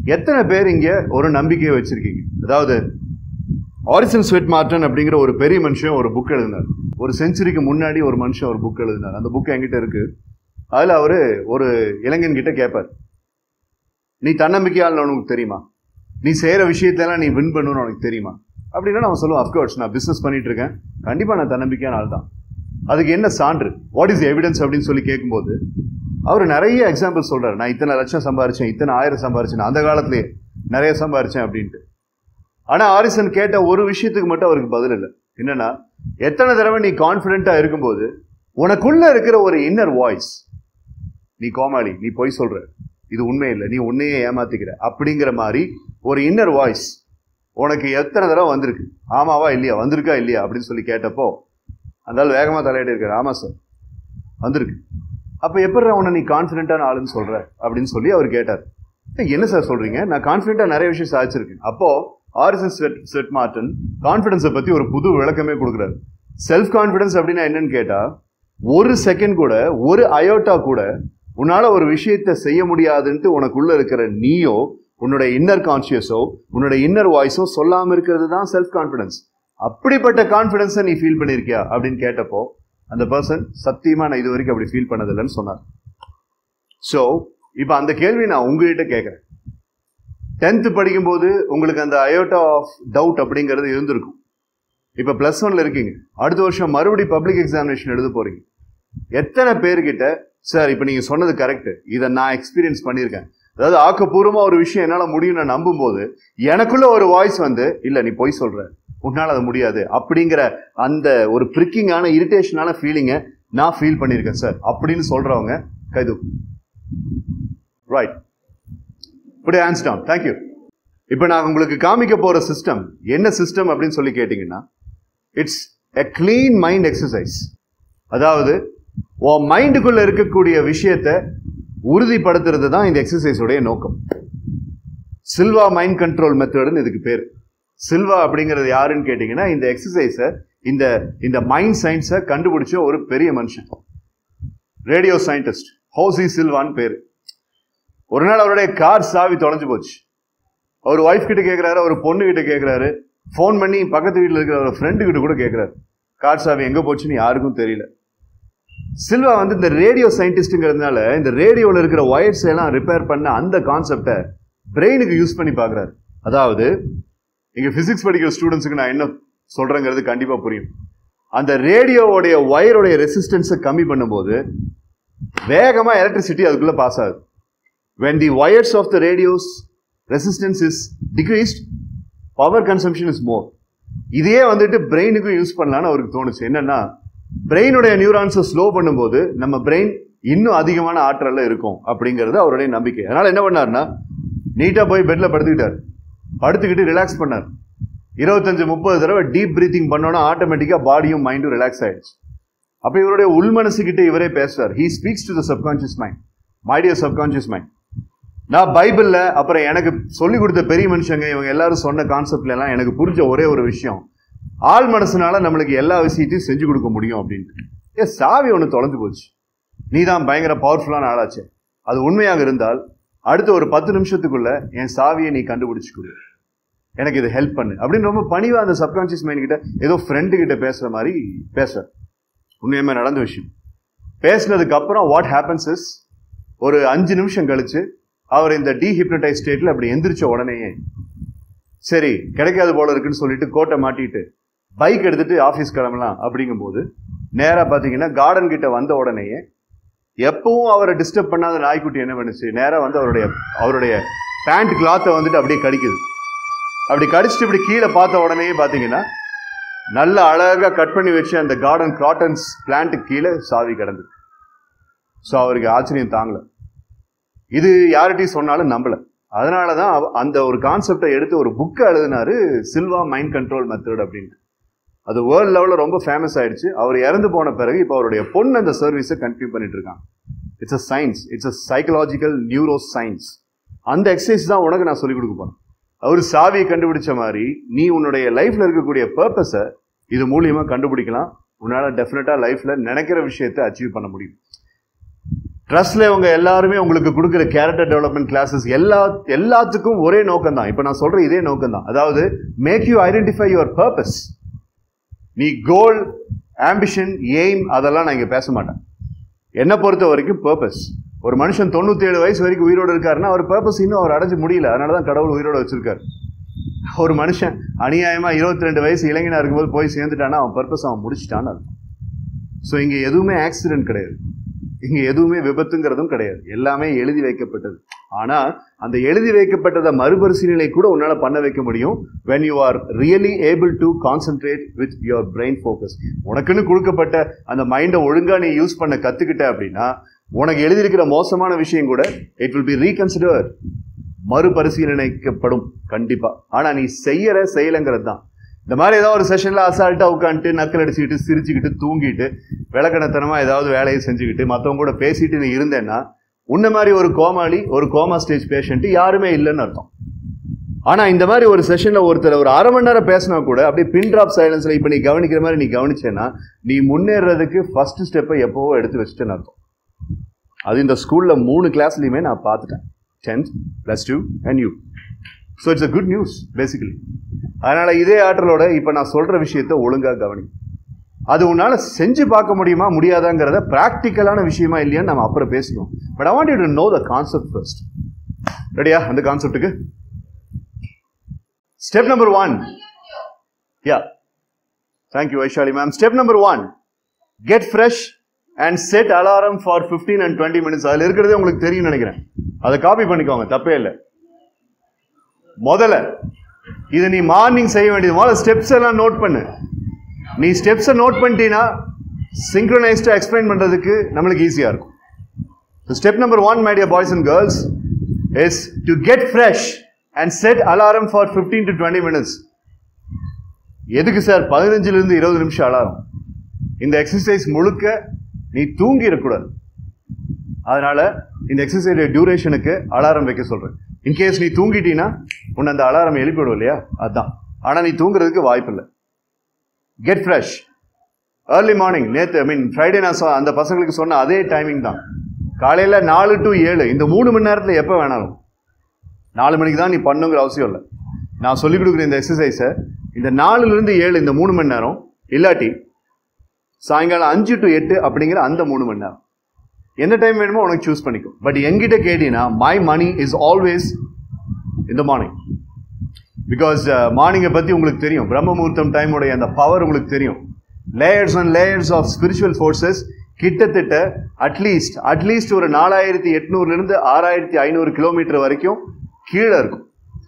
எத்தனை பேர் இங்க ஒரு நம்பிக்கையை வச்சிருக்கீங்க அதாவது ஆரிசன் ஸ்வெட் மார்டன் அப்படிங்கிற ஒரு பெரிய மனுஷன் ஒரு புக் எழுதினார் ஒரு செஞ்சுரிக்கு முன்னாடி ஒரு மனுஷன் ஒரு புக் எழுதினார் அந்த புக் என்கிட்ட இருக்கு அதுல அவரு ஒரு இளைஞன் கிட்ட கேட்பார் நீ தன்னம்பிக்கையாளன் உனக்கு தெரியுமா நீ செய்யற விஷயத்தெல்லாம் நீ வின் பண்ணணும்னு உனக்கு தெரியுமா அப்படின்னா அவன் சொல்லுவான் அஃப்கோர்ஸ் நான் பிசினஸ் பண்ணிட்டு இருக்கேன் கண்டிப்பா நான் தன்னம்பிக்கையான ஆள் தான் அதுக்கு என்ன சான்று வாட் இஸ் எவிடன்ஸ் அப்படின்னு சொல்லி கேட்கும்போது அவர் நிறைய எக்ஸாம்பிள் சொல்றாரு நான் இத்தனை லட்சம் சம்பாரிச்சேன் இத்தனை ஆயிரம் சம்பாரிச்சேன் அந்த காலத்திலேயே நிறைய சம்பாரிச்சேன் அப்படின்ட்டு ஆனா ஆரிசன் கேட்ட ஒரு விஷயத்துக்கு மட்டும் அவருக்கு பதில் இல்லை என்னன்னா எத்தனை தடவை நீ கான்பிடென்ட்டா இருக்கும்போது உனக்குள்ள இருக்கிற ஒரு இன்னர் வாய்ஸ் நீ கோமாளி நீ பொய் சொல்ற இது உண்மை இல்லை நீ உன்னையே ஏமாத்திக்கிற அப்படிங்கிற மாதிரி ஒரு இன்னர் வாய்ஸ் உனக்கு எத்தனை தடவை வந்திருக்கு ஆமாவா இல்லையா வந்திருக்கா இல்லையா அப்படின்னு சொல்லி கேட்டப்போ அந்த ஆள் வேகமா தலையிட்டு இருக்காரு ஆமா சார் வந்திருக்கு அப்ப எப்படி உன்னை நீ கான்பிடென்ட்டான ஆளுன்னு சொல்ற அப்படின்னு சொல்லி அவர் கேட்டார் "ஏய், என்ன சார் சொல்றீங்க நான் கான்பிடென்ட்டா நிறைய விஷயம் சாதிச்சிருக்கேன் அப்போ ஆரிசன் ஸ்வெட் ஸ்வெட் மார்டன் கான்பிடன்ஸை பத்தி ஒரு புது விளக்கமே கொடுக்குறாரு செல்ஃப் கான்பிடன்ஸ் அப்படின்னா என்னன்னு கேட்டா ஒரு செகண்ட் கூட ஒரு அயோட்டா கூட உன்னால ஒரு விஷயத்தை செய்ய முடியாதுன்ட்டு உனக்குள்ள இருக்கிற நீயோ உன்னோட இன்னர் கான்சியஸோ உன்னோட இன்னர் வாய்ஸோ சொல்லாம இருக்கிறது தான் செல்ஃப் கான்பிடன்ஸ் அப்படிப்பட்ட கான்பிடன்ஸை நீ ஃபீல் பண்ணிருக்கியா அப்படின்னு கேட்டப்போ அந்த பர்சன் சத்தியமா நான் இது வரைக்கும் அப்படி ஃபீல் பண்ணதில்லைன்னு சொன்னார் ஸோ இப்போ அந்த கேள்வி நான் உங்ககிட்ட கேட்குறேன் டென்த்து படிக்கும்போது உங்களுக்கு அந்த அயோட்டா ஆஃப் டவுட் அப்படிங்கிறது இருந்திருக்கும் இப்போ ப்ளஸ் ஒன்ல இருக்கீங்க அடுத்த வருஷம் மறுபடியும் பப்ளிக் எக்ஸாமினேஷன் எழுத போறீங்க எத்தனை பேர்கிட்ட சார் இப்போ நீங்க சொன்னது கரெக்ட் இதை நான் எக்ஸ்பீரியன்ஸ் பண்ணியிருக்கேன் அதாவது ஆக்கப்பூர்வமா ஒரு விஷயம் என்னால முடியும் நான் நம்பும்போது எனக்குள்ள ஒரு வாய்ஸ் வந்து இல்ல நீ பொய் சொல்ற உன்னால அது முடியாது அப்படிங்கிற அந்த ஒரு பிரிக்கிங்கான இரிட்டேஷனான ஃபீலிங்கை நான் ஃபீல் பண்ணியிருக்கேன் சார் அப்படின்னு சொல்றவங்க கைது ரைட் இப்படி ஆன்ஸ் டவுன் தேங்க்யூ இப்போ நான் உங்களுக்கு காமிக்க போற சிஸ்டம் என்ன சிஸ்டம் அப்படின்னு சொல்லி கேட்டிங்கன்னா it's a clean mind exercise அதாவது உன் மைண்டுக்குள்ள இருக்கக்கூடிய விஷயத்தை உறுதிப்படுத்துறது தான் இந்த எக்ஸசைஸோடைய நோக்கம் சில்வா மைண்ட் கண்ட்ரோல் மெத்தடுன்னு இதுக்கு பேர் சில்வா அப்படிங்கிறது யாருன்னு கேட்டிங்கன்னா இந்த எக்ஸசைஸை இந்த இந்த மைண்ட் சயின்ஸை கண்டுபிடிச்ச ஒரு பெரிய மனுஷன் ரேடியோ சயின்டிஸ்ட் ஹவுசி சில்வான்னு பேர் ஒரு நாள் அவருடைய கார் சாவி தொலைஞ்சு போச்சு அவர் ஒய்ஃப் கிட்ட கேட்குறாரு அவர் பொண்ணு கிட்ட கேட்குறாரு ஃபோன் பண்ணி பக்கத்து வீட்டில் இருக்கிற ஒரு ஃப்ரெண்டு கிட்ட கூட கேட்குறாரு கார் சாவி எங்கே போச்சுன்னு யாருக்கும் தெரியல சில்வா வந்து இந்த ரேடியோ சயின்டிஸ்ட்டுங்கிறதுனால இந்த ரேடியோவில் இருக்கிற ஒயர்ஸ் எல்லாம் ரிப்பேர் பண்ண அந்த கான்செப்டை பிரெயினுக்கு யூஸ் பண்ணி பார்க்குறாரு அதாவது இங்கே ஃபிசிக்ஸ் படிக்கிற ஸ்டூடெண்ட்ஸுக்கு நான் என்ன சொல்கிறேங்கிறது கண்டிப்பாக புரியும் அந்த ரேடியோவுடைய ஒயருடைய ரெசிஸ்டன்ஸை கம்மி பண்ணும்போது வேகமாக எலக்ட்ரிசிட்டி அதுக்குள்ளே பாஸ் ஆகுது when the wires of the radios resistance is decreased power consumption is more இதையே வந்துட்டு பிரெயினுக்கும் யூஸ் பண்ணலாம்னு அவருக்கு தோணுச்சு என்னன்னா பிரெயினுடைய நியூரான்ஸை ஸ்லோ பண்ணும்போது நம்ம பிரெயின் இன்னும் அதிகமான ஆற்றல்ல இருக்கும் அப்படிங்கிறது அவருடைய நம்பிக்கை அதனால என்ன பண்ணாருன்னா நீட்டா போய் பெட்ல படுத்துக்கிட்டார் படுத்துக்கிட்டு ரிலாக்ஸ் பண்ணார் இருபத்தஞ்சு முப்பது தடவை டீப் பிரீத்திங் பண்ணோன்னா ஆட்டோமேட்டிக்கா பாடியும் மைண்டும் ரிலாக்ஸ் ஆயிடுச்சு அப்ப இவருடைய உள் மனசுகிட்ட இவரே பேசுறார் he speaks to the subconscious mind my dear subconscious mind நான் பைபிள்ல அப்புறம் எனக்கு சொல்லி கொடுத்த பெரிய மனுஷங்க இவங்க எல்லாரும் சொன்ன கான்செப்ட்ல எல்லாம் எனக்கு புரிஞ்ச ஒரே ஒரு விஷயம் ஆள் மனசுனால நம்மளுக்கு எல்லா விஷயத்தையும் செஞ்சு கொடுக்க முடியும் அப்படின்ட்டு ஏ சாவி ஒன்று தொலைஞ்சு போச்சு நீ தான் பயங்கர பவர்ஃபுல்லான ஆளாச்சே அது உண்மையாக இருந்தால் அடுத்த ஒரு பத்து நிமிஷத்துக்குள்ள என் சாவியை நீ கண்டுபிடிச்சு கொடு எனக்கு இது ஹெல்ப் பண்ணு அப்படின்னு ரொம்ப பணிவா அந்த சப்கான்சியஸ் மைண்ட் கிட்ட ஏதோ ஃப்ரெண்டு கிட்ட பேசுற மாதிரி பேசுற உண்மையுமே நடந்த விஷயம் பேசினதுக்கு அப்புறம் வாட் ஹேப்பன்ஸ் இஸ் ஒரு அஞ்சு நிமிஷம் கழிச்சு அவர் இந்த டீஹிப்னடைஸ் ஸ்டேட்ல அப்படி எந்திரிச்ச உடனேயே சரி கிடைக்காது போல இருக்குன்னு சொல்லிட்டு கோட்டை மாட்டிட்டு பைக் எடுத்துட்டு ஆஃபீஸ் கிளம்பலாம் அப்படிங்கும்போது நேரா பாத்தீங்கன்னா கார்டன் கிட்ட வந்த உடனேயே எப்பவும் அவரை டிஸ்டர்ப் பண்ணாத நாய்க்குட்டி என்ன பண்ணுச்சு நேரா வந்து அவருடைய அவருடைய பேண்ட் கிளாத்தை வந்துட்டு அப்படியே கடிக்குது அப்படி கடிச்சிட்டு இப்படி கீழே பார்த்த உடனே பாத்தீங்கன்னா நல்ல அழகா கட் பண்ணி வச்சு அந்த கார்டன் காட்டன்ஸ் பிளான்ட்டுக்கு கீழே சாவி கிடந்து ஸோ அவருக்கு ஆச்சரியம் தாங்கல இது யார்கிட்டையும் சொன்னாலும் நம்பல அதனால தான் அவ- அந்த ஒரு கான்செப்டை எடுத்து ஒரு புக்கை எழுதினாரு சில்வா மைண்ட் கண்ட்ரோல் மெத்தட் அப்படின்ட்டு அது வேர்ல்ட் லெவலில் ரொம்ப ஃபேமஸ் ஆயிடுச்சு அவர் இறந்து போன பிறகு இப்போ அவருடைய பொண்ணு அந்த சர்வீஸை கண்டினியூ பண்ணிட்டு இருக்காங்க it's a science it's a psychological neuro science அந்த எக்ஸசைஸ் தான் உனக்கு நான் சொல்லிக் கொடுக்க போறேன் அவர் சாவியை கண்டுபிடிச்ச மாதிரி நீ உன்னுடைய லைஃப்ல இருக்கக்கூடிய பர்பஸை இது மூலியமா கண்டுபிடிக்கலாம் உன்னால டெஃபினட்டா லைஃப்ல நினைக்கிற விஷயத்தை அச்சீவ் பண்ண முடியும் ட்ரஸ்ட்ல இவங்க எல்லாருமே உங்களுக்கு கொடுக்குற கேரக்டர் டெவலப்மெண்ட் கிளாஸஸ் எல்லா எல்லாத்துக்கும் ஒரே நோக்கம் தான் இப்போ நான் சொல்ற இதே நோக்கம் தான் அதாவது make you identify your purpose நீ கோல் ஆம்பிஷன் எய்ம் அதெல்லாம் நான் இங்க பேச மாட்டேன் என்னை பொறுத்த வரைக்கும் பர்பஸ் ஒரு மனுஷன் தொண்ணூத்தி ஏழு வயசு வரைக்கும் உயிரோடு இருக்காருன்னா அவர் பர்பஸ் இன்னும் அவர் அடைஞ்சு முடியல அதனால தான் கடவுள் உயிரோட வச்சிருக்காரு ஒரு மனுஷன் அநியாயமா இருபத்தி ரெண்டு வயசு இளைஞனா இருக்கும்போது போய் சேர்ந்துட்டான்னா அவன் பர்பஸ் அவன் முடிச்சிட்டான்னு அர்த்தம் ஸோ இங்க எதுவுமே ஆக்சிடென்ட் கிடையாது இங்க எதுவுமே விபத்துங்கிறதும் கிடையாது எல்லாமே எழுதி வைக்கப்பட்டது ஆனா அந்த எழுதி வைக்கப்பட்டதை மறுபரிசீலனை கூட உன்னால பண்ண வைக்க முடியும் when you are really able to concentrate with your brain focus உனக்குன்னு கொடுக்கப்பட்ட அந்த மைண்டை ஒழுங்கா நீ யூஸ் பண்ண கத்துக்கிட்ட அப்படின்னா உனக்கு எழுதியிருக்கிற மோசமான விஷயம் கூட இட் will be reconsidered மறுபரிசீலனைக்கப்படும் கண்டிப்பா ஆனா நீ செய்யற செயலுங்கிறது தான் இந்த மாதிரி ஏதாவது ஒரு செஷன்ல அசால்ட்டா உட்காந்துட்டு நக்கல் அடிச்சுக்கிட்டு சிரிச்சுக்கிட்டு தூங்கிட்டு விளக்கணத்தனமா ஏதாவது வேலையை செஞ்சுக்கிட்டு மத்தவங்க கூட பேசிட்டு நீ இருந்தேன்னா உன்ன மாதிரி ஒரு கோமாளி ஒரு கோமா ஸ்டேஜ் பேஷண்ட் யாருமே இல்லைன்னு அர்த்தம் ஆனா இந்த மாதிரி ஒரு செஷன்ல ஒருத்தர் ஒரு அரை மணி நேரம் பேசினா கூட அப்படியே பின் ட்ராப் சைலன்ஸ்ல இப்ப நீ கவனிக்கிற மாதிரி நீ கவனிச்சேன்னா நீ முன்னேறதுக்கு ஃபர்ஸ்ட் ஸ்டெப்பை எப்பவோ எடுத்து வச்சுட்டேன்னு அர்த்தம் அது இந்த ஸ்கூல்ல மூணு கிளாஸ்லயுமே நான் பார்த்துட்டேன் tenth plus two and you so it's a good news basically அதனால இதே ஆற்றலோட இப்போ நான் சொல்ற விஷயத்த ஒழுங்கா கவனி அது உன்னால செஞ்சு பார்க்க முடியுமா முடியாதாங்கிறத ப்ராக்டிக்கலான விஷயமா இல்லையான்னு நம்ம அப்புறம் பேசுவோம் but I want you to know the concept first ரெடியா அந்த கான்செப்ட்டுக்கு step number one ya thank you Vaishali ma'am step number one get fresh and set alarm for 15 and twenty minutes அதில் இருக்கிறதே உங்களுக்கு தெரியும் நினைக்கிறேன் அதை காப்பி பண்ணிக்கோங்க தப்பே இல்லை முதல்ல இதை நீ மார்னிங் செய்ய வேண்டியது முதல்ல ஸ்டெப்ஸ் எல்லாம் நோட் பண்ணு நீ ஸ்டெப்ஸை நோட் பண்ணிட்டீங்கன்னா சிங்க்ரனைஸ்டாக எக்ஸ்பிளைன் பண்ணுறதுக்கு நம்மளுக்கு ஈஸியாக இருக்கும் step number one my dear boys and girls is to get fresh and set alarm for 15 to twenty minutes எதுக்கு சார் பதினஞ்சுலேருந்து இருபது நிமிஷம் அலாரம் இந்த எக்ஸசைஸ் முழுக்க நீ தூங்கி இருக்கக்கூடாது அதனால இந்த எக்ஸசைஸ் டியூரேஷனுக்கு அலாரம் வைக்க சொல்றேன் இன்கேஸ் நீ தூங்கிட்டீன்னா உன்னை அந்த அலாரம் எழுப்பிவிடும் இல்லையா அதான் ஆனா நீ தூங்குறதுக்கு வாய்ப்பு இல்லை கெட் ஃப்ரெஷ் ஏர்லி மார்னிங் நேற்று ஐ மீன் ஃப்ரைடே நான் சொ- அந்த பசங்களுக்கு சொன்ன அதே டைமிங் தான் காலையில நாலு டு ஏழு இந்த மூணு மணி நேரத்துல எப்போ வேணாலும் நாலு மணிக்கு தான் நீ பண்ணுங்கிற அவசியம் இல்லை நான் சொல்லிக் கொடுக்குற இந்த எக்ஸசைஸை இந்த நாலுல இருந்து ஏழு இந்த மூணு மணி நேரம் இல்லாட்டி சாயங்காலம் அஞ்சு டு எட்டு அப்படிங்கிற அந்த மூணு மணி நேரம் எந்த டைம் வேணுமோ உனக்கு சூஸ் பண்ணிக்கோ பட் என்கிட்ட கேட்டீங்கன்னா மை மணி இஸ் ஆல்வேஸ் இந்த மார்னிங் பிகாஸ் மார்னிங்கை பற்றி உங்களுக்கு தெரியும் பிரம்ம முகூர்த்தம் டைமுடைய அந்த பவர் உங்களுக்கு தெரியும் layers and layers of spiritual forces கிட்டத்தட்ட அட்லீஸ்ட் அட்லீஸ்ட் ஒரு நாலாயிரத்தி எட்நூறுலேருந்து ஆறாயிரத்தி ஐநூறு கிலோமீட்டர் வரைக்கும் கீழே இருக்கும்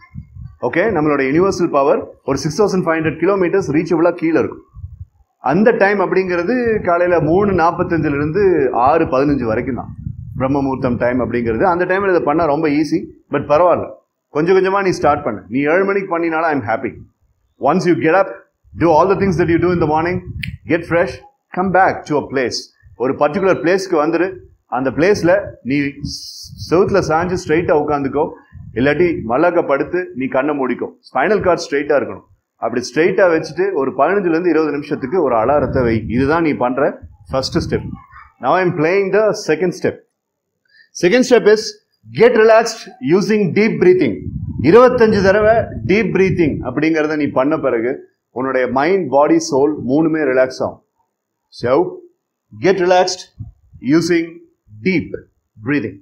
ஓகே நம்மளோட யுனிவர்சல் பவர் ஒரு six thousand five hundred kilometres ரீச்சபிளாக கீழே இருக்கும் அந்த டைம் அப்படிங்கிறது காலையில் மூணு நாற்பத்தஞ்சிலிருந்து ஆறு பதினஞ்சு வரைக்கும் தான் பிரம்ம முகூர்த்தம் டைம் அப்படிங்கிறது அந்த டைமில் இதை பண்ணால் ரொம்ப ஈஸி பட் பரவாயில்ல கொஞ்சம் கொஞ்சமாக நீ ஸ்டார்ட் பண்ணு நீ ஏழு மணிக்கு பண்ணினாலும் I'm happy once you get up do all the things that you do இந்த morning get fresh come back to a place ஒரு பர்டிகுலர் பிளேஸ்க்கு வந்துரு அந்த பிளேஸில் நீ செவுத்தில் சாஞ்சு ஸ்ட்ரைட்டாக உட்காந்துக்கோ இல்லாட்டி மல்லாக்க படுத்து நீ கண்ணை மூடிக்கோ ஸ்பைனல் கார்ட் ஸ்ட்ரைட்டாக இருக்கணும் அப்படி ஸ்ட்ரைட்டாக வச்சுட்டு ஒரு பதினஞ்சுலேருந்து இருபது நிமிஷத்துக்கு ஒரு அலாரத்தை வை இதுதான் நீ பண்ணுற first step now I'm playing the second step second step is get relaxed using deep breathing இருபத்தஞ்சு தடவை டீப் பிரீத்திங் அப்படிங்கிறத நீ பண்ண பிறகு உன்னுடைய மைண்ட் பாடி சோல் மூணுமே ரிலாக்ஸ் ஆகும் so get relaxed using deep breathing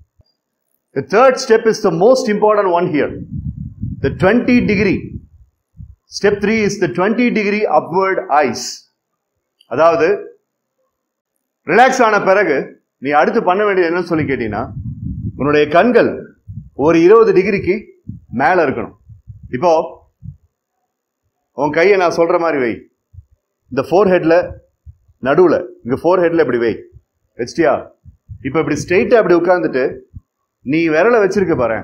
The third step is the most important one here. The 20 degree. Step 3 is the 20 degree upward eyes. அதாவது ரிலாக்ஸ் ஆன பிறகு நீ அடுத்து பண்ண வேண்டியது என்னன்னு சொல்லி கேட்டீங்கன்னா உன்னுடைய கண்கள் ஒரு இருபது டிகிரிக்கு மேல இருக்கணும் இப்போ உன் கையை நான் சொல்ற மாதிரி வை இந்த ஃபோர் ஹெட்ல நடுவுல இங்க ஃபோர் ஹெட்ல இப்படி வை வச்சிட்டியா இப்போ இப்படி ஸ்ட்ரெயிட்டா இப்படி உட்கார்ந்துட்டு நீ விரலை வச்சிருக்க பாரு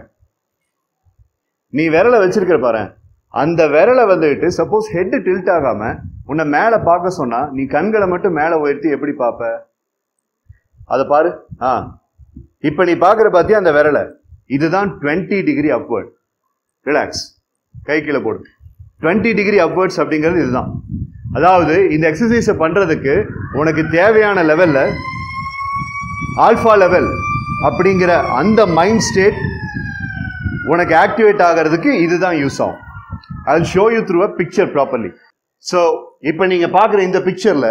நீ விரலை வச்சிருக்கிற பாரு அந்த விரலை வந்துட்டு சப்போஸ் ஹெட் டில்ட் ஆகாம உன்னை மேல பார்க்க சொன்னா நீ கண்களை மட்டும் மேல உயர்த்தி எப்படி பார்ப்ப அதை பாரு ஆ இப்ப நீ பாக்குற பாத்தியா அந்த விரலை இதுதான் 20 டிகிரி அப்வர்ட் ரிலாக்ஸ் கை கீழே போடு 20 டிகிரி அப்வர்ட்ஸ் அப்படிங்கிறது இதுதான் அதாவது இந்த எக்ஸசைஸை பண்றதுக்கு உனக்கு தேவையான லெவல்ல ஆல்ஃபா லெவல் அப்படிங்கிற அந்த மைண்ட் ஸ்டேட் உனக்கு ஆக்டிவேட் ஆகிறதுக்கு இதுதான் யூஸ் ஆகும் I show you through a picture properly so இப்போ நீங்க பார்க்குற இந்த பிக்சர்ல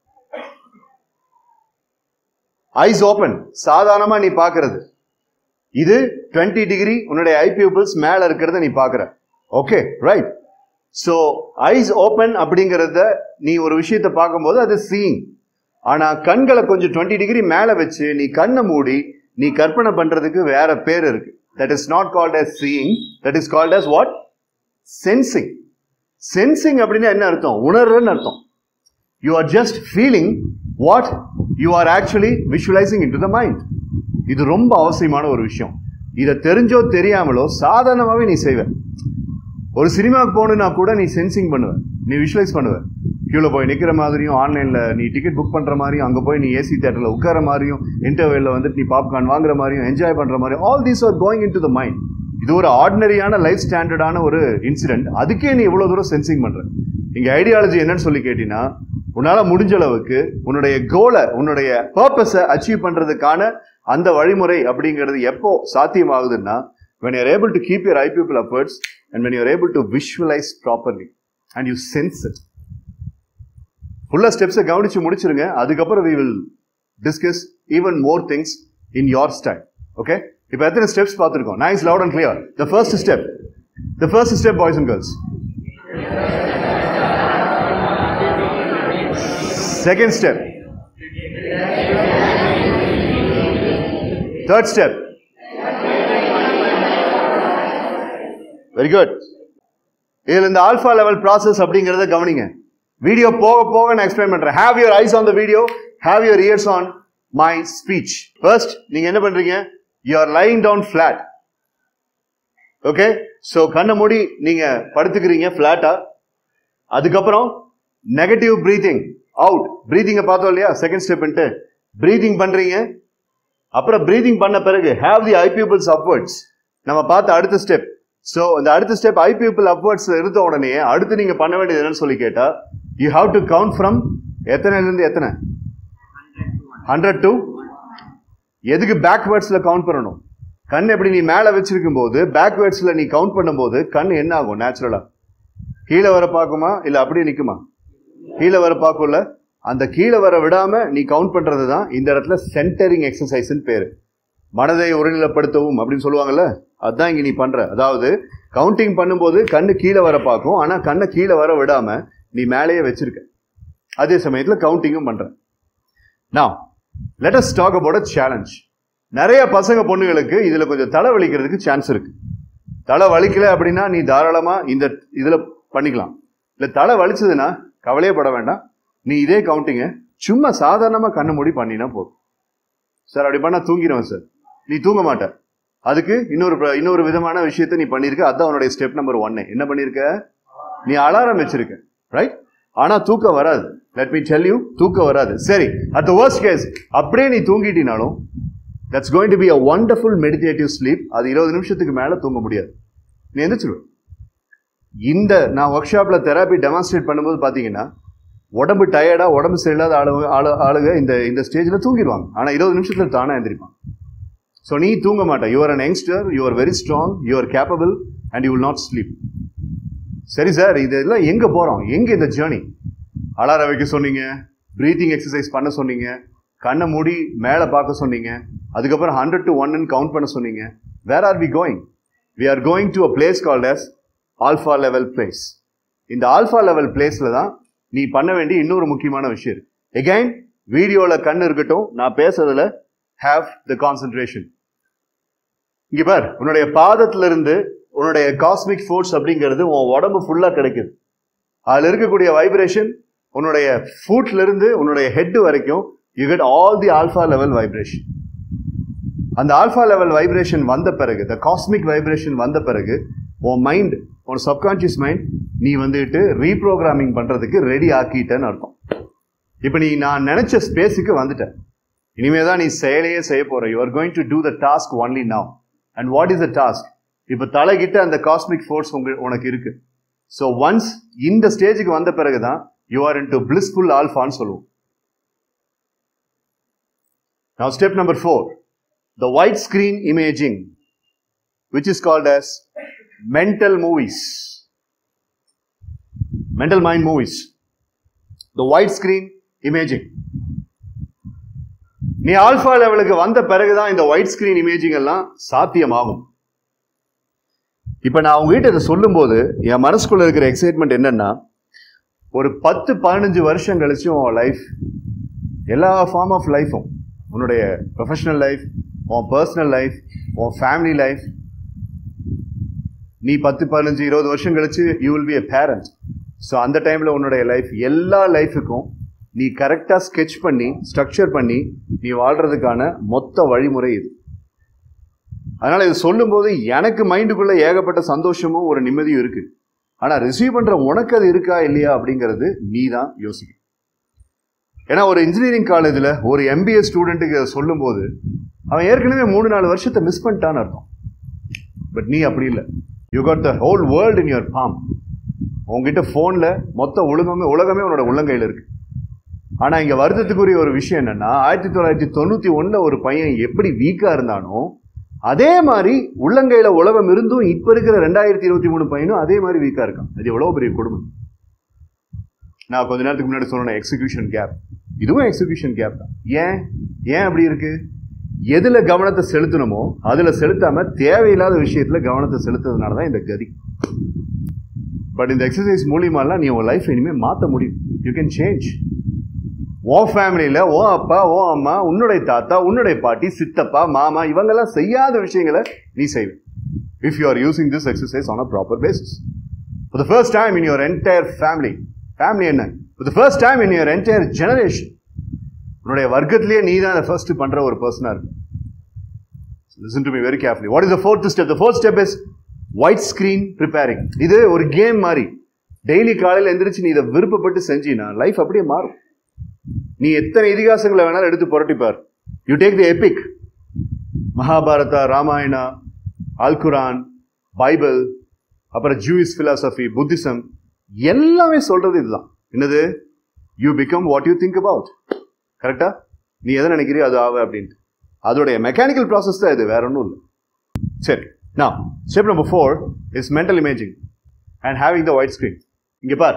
ஐஸ் ஓப்பன் சாதாரணமா நீ பார்க்கிறது இது 20 டிகிரி உன்னுடைய ஐ பியூபிள்ஸ் மேல இருக்கிறத நீ பார்க்குற okay right so eyes open அப்படிங்கிறத நீ ஒரு விஷயத்தை பார்க்கும்போது அது சீயிங் ஆனா கண்களை கொஞ்சம் 20 டிகிரி மேல வச்சு நீ கண்ணை மூடி நீ கற்பனை பண்றதுக்கு வேற பேர் இருக்கு that is not called as seeing that is called as what sensing sensing அப்படின்னா என்ன அர்த்தம் உணர்றன்னு அர்த்தம் you are just feeling what you are actually visualising in to the mind இது ரொம்ப அவசியமான ஒரு விஷயம் இதை தெரிஞ்சோ தெரியாமலோ சாதாரணமாகவே நீ செய்வ ஒரு சினிமாவுக்கு போகணுன்னா கூட நீ சென்சிங் பண்ணுவ நீ விஷுவலைஸ் பண்ணுவ கியூல போய் நிற்கிற மாதிரியும் ஆன்லைனில் நீ டிக்கெட் புக் பண்ணுற மாதிரியும் அங்கே போய் நீ ஏசி தேட்டரில் உட்கார மாதிரியும் இன்டர்வெல்ல வந்துட்டு நீ பாப்கார்ன் வாங்குற மாதிரியும் என்ஜாய் பண்ணுற மாதிரியும் all these are going in to the mind இது ஒரு ஆர்டினரியான லைஃப் ஸ்டாண்டர்டான ஒரு இன்சிடென்ட் அதுக்கே நீ இவ்வளோ தூரம் சென்சிங் பண்ற இங்க ஐடியாலஜி என்னன்னு சொல்லி கேட்டீங்கன்னா உன்னால முடிஞ்ச அளவுக்கு உன்னுடைய கோலை உன்னுடைய பர்பஸை அச்சீவ் பண்றதுக்கான அந்த வழிமுறை அப்படிங்கிறது எப்போ சாத்தியமாகுதுன்னா when you're able to keep your eye pupil upwards and when you're able to visualize properly and you sense it ஃபுல்லா ஸ்டெப்ஸை கவனிச்சு முடிச்சிருங்க அதுக்கப்புறம் we will discuss even more things in your style okay இப்போ எத்தனை ஸ்டெப்ஸ் பார்த்துருக்கோம் nice loud and clear the first step the first step boys and girls second step third step very good இதில் இந்த ஆல்ஃபா லெவல் ப்ராசஸ் அப்படிங்கிறத கவனிங்க video போக போக நான் எக்ஸ்பிளைன் பண்றேன் have your eyes on the video have your ears on my speech first நீங்க என்ன பண்றீங்க you are lying down flat okay so கண்ணை மூடி நீங்க படுத்துக்கிறீங்க ஃபிளாட்டா அதுக்கப்புறம் நெகட்டிவ் பிரீத்திங் அவுட் பிரீத்திங்கை பார்த்தோம் இல்லையா செகண்ட் ஸ்டெப்ன்ட்டு பிரீத்திங் பண்றீங்க அப்புறம் பிரீதிங் பண்ண பிறகு have the eye pupils upwards நம்ம பார்த்த அடுத்த ஸ்டெப் ஸோ அந்த அடுத்த ஸ்டெப் ஐ பீப்புள் அப்வர்ட்ஸ் இருந்த உடனே அடுத்து நீங்க பண்ண வேண்டியது என்னன்னு சொல்லி கேட்டா you have to count from எத்தனைலேருந்து எத்தனை ஹண்ட்ரட் டு எதுக்கு பேக்வேர்ட்ஸ்ல கவுண்ட் பண்ணணும் கண் எப்படி நீ மேல வச்சிருக்கும் போது பேக்வேர்ட்ஸ்ல நீ கவுண்ட் பண்ணும்போது கண் என்ன ஆகும் நேச்சுரலா கீழே வர பார்க்குமா இல்ல அப்படியே நிக்குமா கீழே வர பார்க்கும்ல அந்த கீழே வர விடாம நீ கவுண்ட் பண்றது தான் இந்த இடத்துல சென்டரிங் எக்ஸசைஸ்னு பேரு மனதை ஒருநிலைப்படுத்தவும் அப்படின்னு சொல்லுவாங்கல்ல அதுதான் இங்க நீ பண்ற அதாவது கவுண்டிங் பண்ணும்போது கண்ணு கீழே வர பார்க்கும் ஆனா கண்ணை கீழே வர விடாம நீ மேலேயே வச்சிருக்க அதே சமயத்துல கவுண்டிங்கும் பண்ற நான் let us talk about a challenge நிறைய பசங்க பொண்ணுங்களுக்கு இதுல கொஞ்சம் தலை வலிக்கிறதுக்கு சான்ஸ் இருக்கு தலை வலிக்கல அப்படின்னா நீ தாராளமா இந்த இதுல பண்ணிக்கலாம் இல்ல தலை வலிச்சதுன்னா கவலையே பட வேண்டாம் நீ இதே கவுண்டிங்க சும்மா சாதாரணமா கண்ணு மூடி பண்ணினா போதும் சார் அப்படி பண்ணா தூங்கிடுவேன் சார் நீ தூங்க மாட்ட அதுக்கு இன்னொரு பிர- இன்னொரு விதமான விஷயத்தை நீ பண்ணிருக்க அதான் உன்னுடைய ஸ்டெப் நம்பர் ஒன்னு என்ன பண்ணிருக்க நீ அலாரம் வச்சிருக்க ரைட் ஆனா தூக்கம் வராது லெட் மீ டெல் யூ தூக்கம் வராது சரி அட் த worst கேஸ் அப்படியே நீ தூங்கிட்டினாலும் that's going to be a wonderful meditative sleep அது இருபது நிமிஷத்துக்கு மேல தூங்க முடியாது நீ எந்திரிச்சிருவ இந்த நான் ஒர்க் ஷாப்ல தெராப்பி டெமான்ஸ்ட்ரேட் பண்ணும்போது பாத்தீங்கன்னா உடம்பு டயர்டா உடம்பு சரியில்லாத ஆளுங்க ஆளு ஆளுங்க இந்த இந்த ஸ்டேஜ்ல தூங்கிடுவாங்க ஆனா இருபது நிமிஷத்துல தானா எந்திரிப்பான் ஸோ நீ தூங்க மாட்ட you are an youngster you are very strong you are capable and you will not sleep சரி சார் இதெல்லாம் எங்க போறோம் எங்க இந்த ஜேர்னி அலாரம் வைக்க சொன்னீங்க பிரீத்திங் எக்ஸசைஸ் பண்ண சொன்னீங்க கண்ணை மூடி மேலே பார்க்க சொன்னீங்க அதுக்கப்புறம் ஹண்ட்ரட் டு ஒன்னு கவுண்ட் பண்ண சொன்னீங்க where are we going we are going to a place called as alpha level place இந்த ஆல்ஃபா லெவல் பிளேஸ்ல தான் நீ பண்ண வேண்டிய இன்னொரு முக்கியமான விஷயம் இருக்கு எகைன் வீடியோல கண் இருக்கட்டும் நான் பேசுறதுல ஹேவ் த கான்சென்ட்ரேஷன் இங்க பார் உன்னுடைய பாதத்துல இருந்து உன்னுடைய காஸ்மிக் ஃபோர்ஸ் அப்படிங்கிறது உன் உடம்பு ஃபுல்லா கிடைக்குது அதுல இருக்கக்கூடிய வைப்ரேஷன் உன்னுடைய ஃபுட்ல இருந்து உன்னுடைய ஹெட் வரைக்கும் you get all the alpha level vibration அந்த ஆல்ஃபா லெவல் வைப்ரேஷன் வந்த பிறகு த காஸ்மிக் வைப்ரேஷன் வந்த பிறகு உன் மைண்ட் உன் சப்கான்ஷியஸ் மைண்ட் நீ வந்துட்டு ரீப்ரோக்ராமிங் பண்றதுக்கு ரெடி ஆக்கிட்டேன்னு அர்த்தம் இப்போ நீ நான் நினைச்ச ஸ்பேஸுக்கு வந்துட்ட இனிமே தான் நீ செயலையே செய்ய போற you are going to do the task only now and what is the task இப்போ தலைகிட்ட அந்த காஸ்மிக் ஃபோர்ஸ் உங்க உனக்கு இருக்கு ஸோ ஒன்ஸ் இந்த ஸ்டேஜுக்கு வந்த பிறகுதான் you are into blissful ஆல்ஃபான்னு சொல்லுவோம் Now, step number four the widescreen imaging, which is called as mental movies. Mental mind movies. The widescreen imaging. நீ ஆல்பா லெவலுக்கு வந்த பிறகுதான் இந்த ஒயிட் ஸ்கிரீன் இமேஜிங் எல்லாம் சாத்தியமாகும் இப்ப நான் உங்ககிட்ட இதை சொல்லும்போது என் மனசுக்குள்ள இருக்கிற எக்ஸைட்மெண்ட் என்னன்னா ஒரு பத்து பதினஞ்சு வருஷம் கழிச்சும் உன் லைஃப் எல்லா ஃபார்ம் ஆஃப் லைஃப்பும் உன்னுடைய ப்ரொஃபஷனல் லைஃப் உன் பர்சனல் லைஃப் உன் ஃபேமிலி லைஃப் நீ பத்து பதினஞ்சு இருபது வருஷம் கழிச்சு you will be a parent so அந்த டைமில் உன்னுடைய லைஃப் எல்லா லைஃபுக்கும் நீ கரெக்டாக ஸ்கெட்ச் பண்ணி ஸ்ட்ரக்சர் பண்ணி நீ வாழ்றதுக்கான மொத்த வழிமுறை இது அதனால இது சொல்லும்போது எனக்கு மைண்டுக்குள்ள ஏகப்பட்ட சந்தோஷமும் ஒரு நிம்மதியும் இருக்கு ஆனா ரிசீவ் பண்ற உனக்கு அது இருக்கா இல்லையா அப்படிங்கிறது நீ தான் யோசிக்க ஏன்னா ஒரு இன்ஜினியரிங் காலேஜில் ஒரு எம்பிஏ ஸ்டூடெண்ட்டுக்கு இதை சொல்லும்போது அவன் ஏற்கனவே மூணு நாலு வருஷத்தை மிஸ் பண்ணிட்டான்னு அர்த்தம் பட் நீ அப்படி இல்லை you got the whole world in your palm உங்ககிட்ட ஃபோனில் மொத்த உலகமே உலகமே உன்னோட உள்ளங்கையில் இருக்கு ஆனால் இங்கே வருத்தத்துக்குரிய ஒரு விஷயம் என்னன்னா ஆயிரத்தி தொள்ளாயிரத்தி தொண்ணூற்றி ஒன்றில் ஒரு பையன் எப்படி வீக்காக இருந்தானோ அதே மாதிரி உள்ளங்கையில உலகம் இருந்தும் இப்ப இருக்கிற ரெண்டாயிரத்தி இருபத்தி மூணு பையனும் அதே மாதிரி வீக்கா இருக்கான் அது எவ்வளவு பெரிய குடும்பம் நான் கொஞ்ச நேரத்துக்கு முன்னாடி சொன்ன எக்ஸிகியூஷன் கேப் இதுவும் எக்ஸிகியூஷன் கேப் தான் ஏன் ஏன் அப்படி இருக்கு எதுல கவனத்தை செலுத்தணுமோ அதுல செலுத்தாம தேவையில்லாத விஷயத்துல கவனத்தை செலுத்துறதுனால தான் இந்த கதி பட் இந்த எக்ஸசைஸ் மூலியமாலாம் நீ உன் லைஃப் இனிமேல் மாற்ற முடியும் யூ கேன் சேஞ்ச் ஓ ஃபேமிலியில் ஓ அப்பா ஓ அம்மா உன்னுடைய தாத்தா உன்னுடைய பாட்டி சித்தப்பா மாமா இவங்கெல்லாம் செய்யாத விஷயங்களை நீ செய்வ if you are using this exercise on a proper basis for the first time in your entire family family என்ன for the first time in your entire generation உன்னுடைய வர்க்கத்திலேயே நீ தான் அதை ஃபர்ஸ்ட் பண்ற ஒரு பர்சனா இருக்கு listen to me very carefully what is the fourth step the fourth step is white screen preparing இது ஒரு கேம் மாதிரி டெய்லி காலையில் எந்திரிச்சு நீ இதை விருப்பப்பட்டு செஞ்சீனா லைஃப் அப்படியே மாறும் நீ எத்தனை இதிகாசங்களை வேணாலும் எடுத்து புரட்டிப்பார் you take the epic Mahabharata Ramayana Al Quran Bible அப்புறம் ஜூயிஸ் பிலாசபி புத்திசம் எல்லாமே சொல்றது இதுதான் என்னது you become what you think about கரெக்டா நீ எதை நினைக்கிறியோ அது ஆவ அப்படின்ட்டு அதோடைய மெக்கானிக்கல் ப்ராசஸ் தான் இது வேற ஒன்றும் இல்லை சரி நான் step number four is mental imaging and having the white screen இங்க பார்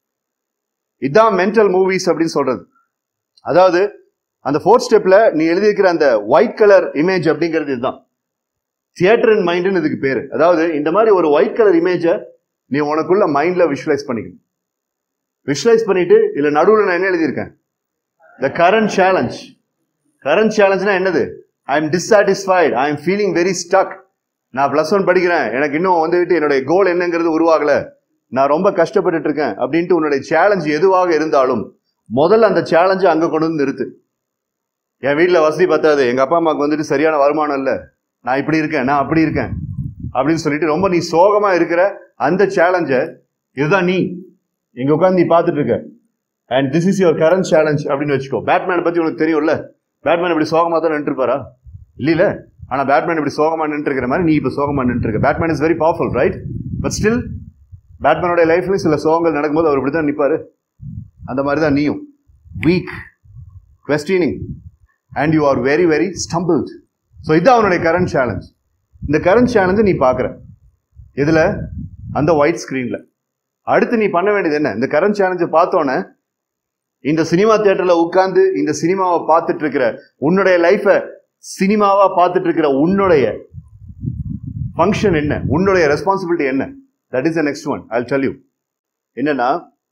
இதான் மென்டல் மூவிஸ் அப்படின்னு சொல்றது அதாவது அந்த ஃபோர்த் ஸ்டெப்ல நீ எழுதியிருக்கிற அந்த ஒயிட் கலர் இமேஜ் அப்படிங்கிறது இதுதான் தியேட்டர் அண்ட் மைண்டுன்னு இதுக்கு பேரு அதாவது இந்த மாதிரி ஒரு ஒயிட் கலர் இமேஜை நீ உனக்குள்ள மைண்ட்ல விஷுவலைஸ் பண்ணிக்கணும் விஷுவலைஸ் பண்ணிட்டு இதுல நடுவில் நான் என்ன எழுதியிருக்கேன் த கரண்ட் சேலஞ்ச் கரண்ட் சேலஞ்ச்னா என்னது I am dissatisfied I am feeling very stuck நான் ப்ளஸ் ஒன் படிக்கிறேன் எனக்கு இன்னும் வந்துட்டு என்னுடைய கோல் என்னங்கிறது உருவாகல நான் ரொம்ப கஷ்டப்பட்டுட்டு இருக்கேன் அப்படின்ட்டு உன்னுடைய சேலஞ்ச் எதுவாக இருந்தாலும் முதல்ல அந்த சேலஞ்சை அங்க கொண்டு வந்து நிறுத்து என் வீட்டில் வசதி பத்தாது எங்க அப்பா அம்மாவுக்கு வந்துட்டு சரியான வருமானம் இல்லை நான் இப்படி இருக்கேன் நான் அப்படி இருக்கேன் அப்படின்னு சொல்லிட்டு ரொம்ப நீ சோகமா இருக்கிற அந்த சேலஞ்சை இதுதான் நீ இங்க உட்காந்து நீ பார்த்துட்டு இருக்க and this is your current challenge அப்படின்னு வச்சுக்கோ பேட்மேனை பத்தி உனக்கு தெரியும்ல பேட்மேன் இப்படி சோகமா தான் நின்று இருப்பாரா இல்லையில ஆனா பேட்மேன் இப்படி சோகமா நின்று இருக்கிற மாதிரி நீ இப்ப சோகமா நின்று இருக்க Batman is very powerful right but still பேட்மேனோட லைஃப்ல சில சோகங்கள் நடக்கும்போது அவர் இப்படி தான் நிற்பாரு அந்த மாதிரி தான் நீயும் weak questioning and you are very very stumbled so இதுதான் அவனுடைய கரண்ட் சேலஞ்ச் இந்த கரண்ட் சேலஞ்சை நீ பார்க்குற இதில் அந்த ஒயிட் ஸ்க்ரீனில் அடுத்து நீ பண்ண வேண்டியது என்ன இந்த கரண்ட் சேலஞ்சை பார்த்தோன்னே இந்த சினிமா தியேட்டரில் உட்கார்ந்து இந்த சினிமாவை பார்த்துட்டு இருக்கிற உன்னுடைய லைஃப்பை சினிமாவா பார்த்துட்டு இருக்கிற உன்னுடைய ஃபங்க்ஷன் என்ன உன்னுடைய ரெஸ்பான்சிபிலிட்டி என்ன that is the next one I tell you என்னன்னா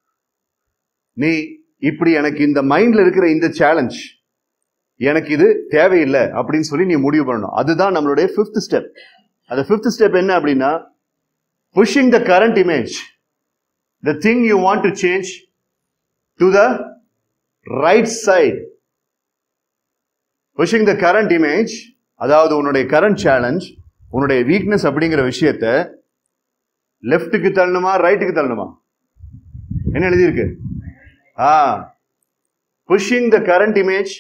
நீ இப்படி எனக்கு இந்த மைண்ட்ல இருக்கிற இந்த சேலஞ்ச் எனக்கு இது தேவையில்லை அப்படின்னு சொல்லி நீ முடிவு பண்ணணும் அதுதான் நம்மளுடைய ஃபிஃப்த் ஸ்டெப் அந்த ஃபிஃப்த் ஸ்டெப் என்ன அப்படின்னா pushing the current image the thing you want to change to the right side pushing the current image அதாவது உன்னுடைய கரண்ட் சேலஞ்ச் உன்னுடைய வீக்னஸ் அப்படிங்கிற விஷயத்த லெஃப்ட்டுக்கு தள்ளணுமா ரைட்டுக்கு தள்ளணுமா என்ன எழுதியிருக்கு ah pushing the current image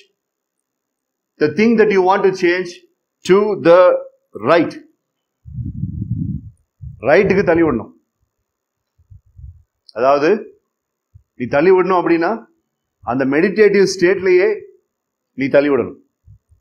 the thing that you want to change to the right ரைட்டுக்கு தள்ளி விடணும் அதாவது நீ தள்ளி விடணும் அப்படின்னா அந்த மெடிடேட்டிவ் ஸ்டேட்லயே நீ தள்ளி விடணும்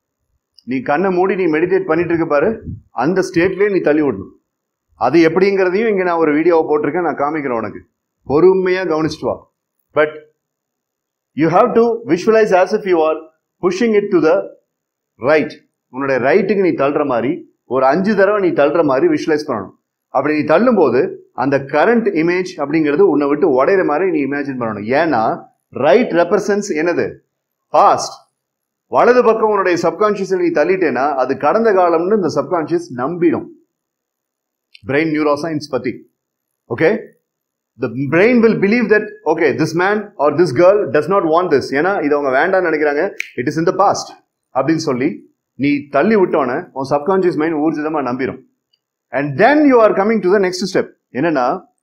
நீ கண்ணை மூடி நீ மெடிடேட் பண்ணிட்டு இருக்க பாரு அந்த ஸ்டேட்லயே நீ தள்ளி விடணும் அது எப்படிங்கிறதையும் இங்க நான் ஒரு வீடியோவை போட்டிருக்கேன் நான் காமிக்கிறேன் உனக்கு பொறுமையா கவனிச்சுட்டு வா but you have to visualise as if you are pushing it to the right உன்னுடைய ரைட்டுக்கு நீ தள்ளுற மாதிரி ஒரு அஞ்சு தடவை நீ தள்ளுற மாதிரி விஷுவலைஸ் பண்ணணும் அப்படி நீ தள்ளும் போது அந்த கரண்ட் இமேஜ் அப்படிங்கிறது உன்னை விட்டு உடையிற மாதிரி நீ இமேஜின் பண்ணணும் ஏன்னா ரைட் ரெப்ரசன்ஸ் என்னது பாஸ்ட் வலது பக்கம் உன்னுடைய சப்கான்சியஸ் நீ தள்ளிட்டேன்னா அது கடந்த காலம்னு இந்த சப்கான்சியஸ் நம்பிடும் பிரெயின் நியூரோ சயின்ஸ் பத்தி okay the brain will believe that okay this man or this girl does not want this ஏன்னா இது அவங்க வேண்டாம்னு நினைக்கிறாங்க it is in the past அப்படின்னு சொல்லி நீ தள்ளி விட்டோன்னே உன் சப்கான்சியஸ் மைண்ட் ஊர்ஜிதமா நம்பிடும் and then you are coming to the next step என்னன்னா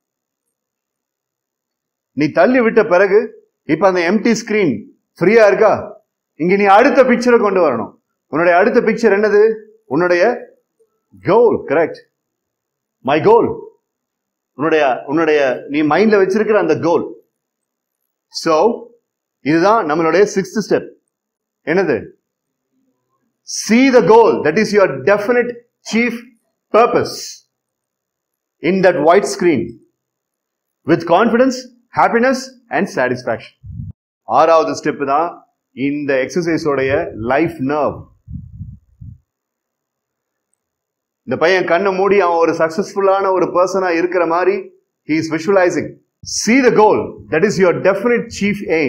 நீ தள்ளி விட்ட பிறகு இப்ப அந்த எம்டி ஸ்கிரீன் ஃப்ரீயா இருக்கா இங்க நீ அடுத்த பிக்சரை கொண்டு வரணும் உன்னுடைய அடுத்த பிக்சர் என்னது உன்னுடைய கோல் கரெக்ட் மை கோல் உன்னுடைய உன்னுடைய நீ மைண்ட்ல வச்சிருக்கிற அந்த கோல் சோ இதுதான் நம்மளுடைய சிக்ஸ்த் ஸ்டெப் என்னது see the goal that is your definite chief purpose in that white screen with confidence happiness and satisfaction ஆறாவது ஸ்டெப் தான் இந்த எக்ஸசைஸோடைய லைஃப் நர்வ் இந்த பையன் கண்ணை மூடி அவன் ஒரு சக்சஸ்ஃபுல்லான ஒரு பர்சனா இருக்கிற மாதிரி he is visualizing see the goal that is your definite chief aim